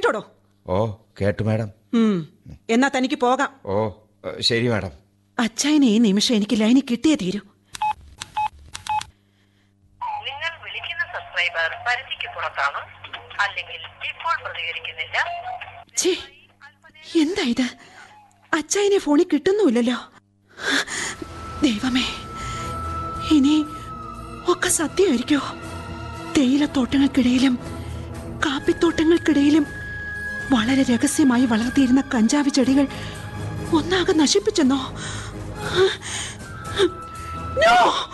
കേട്ടോടോ ഓ കേട്ടു മാഡം ഉം, എന്നാ തനിക്ക് പോകാം ഓ ഏ, ശരി മാഡം അച്ചായനെ ഈ നിമിഷം എനിക്ക് ലൈനിൽ കിട്ടിയേ തീരൂ നിങ്ങൾ വിളിക്കുന്ന സബ്സ്ക്രൈബർ പരിധിക്ക് പുറത്താണ് അല്ലെങ്കിൽ ഇപ്പോൾ പ്രതികരിക്കുന്നില്ല ഛേ എന്താ ഇത് അച്ചായനെ ഫോണിൽ കിട്ടുന്നുമില്ലല്ലോ ദൈവമേ ഇനി ഒക്കെ സത്യമായിരിക്കോ തേയിലത്തോട്ടങ്ങൾക്കിടയിലും കാപ്പിത്തോട്ടങ്ങൾക്കിടയിലും വളരെ രഹസ്യമായി വളർത്തിയിരുന്ന കഞ്ചാവ് ചെടികൾ ഒന്നാകെ നശിപ്പിച്ചെന്നോ നോ